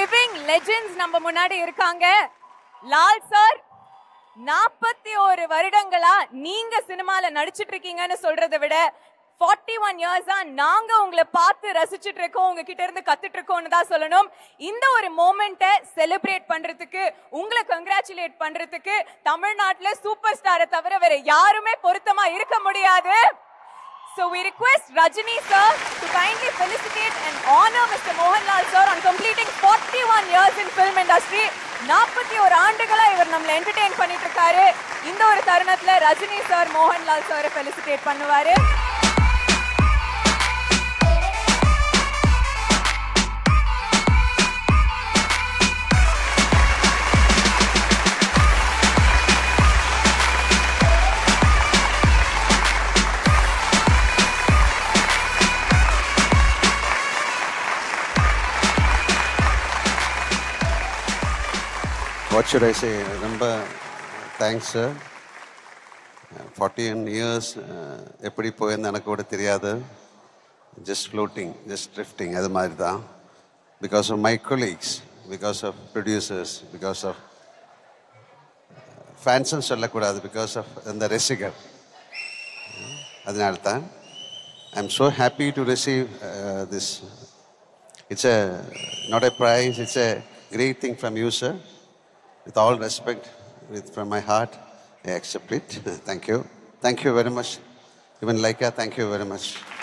Living legends நம்ம முன்னாடி இருக்காங்க லால் சார் நாற்பத்தி ஒரு வருடங்களா நீங்க சினிமால நடிச்சிட்டு இருக்கீங்கன்னு சொல்றதை விட ஃபார்ட்டி ஒன் இயர்ஸா நாங்க உங்களை பார்த்து ரசிச்சிட்டு இருக்கோம் உங்ககிட்ட இருந்து கத்துட்டு இருக்கோம்னு தான் சொல்லணும் இந்த ஒரு மோமெண்ட்டை செலிப்ரேட் பண்றதுக்கு உங்களை கங்க்ராச்சுலேட் பண்றதுக்கு தமிழ்நாட்டுல சூப்பர் ஸ்டாரை தவிர வேற யாருமே பொருத்தமா இருக்க முடியாது So we request Rajini sir to kindly felicitate and honor Mr. Mohanlal sir on completing 41 years in film industry. நாற்பத்தி ஒரு ஆண்டுகளா இவர் நம்மள என்டர்டெயின் பண்ணிட்டு இருக்காரு இந்த ஒரு தருணத்துல ரஜினி சார் மோகன்லால் சாரை ஃபெலிசிட்டேட் பண்ணுவாரு What should I say? ரொம்ப thanks sir forty one years எப்படி போயிருந்த எனக்கு கூட தெரியாது ஜஸ்ட் ஃப்ளோட்டிங் ஜஸ்ட் ட்ரிஃப்டிங் அது மாதிரி தான் because of my colleagues because of producers because of ஃபேன்ஸ்னு சொல்லக்கூடாது பிகாஸ் ஆஃப் அந்த ரசிகர் அதனால தான் I am so happy to receive this it's a not a prize it's a great thing from you sir with all respect with from my heart i accept it thank you thank you very much even Laika thank you very much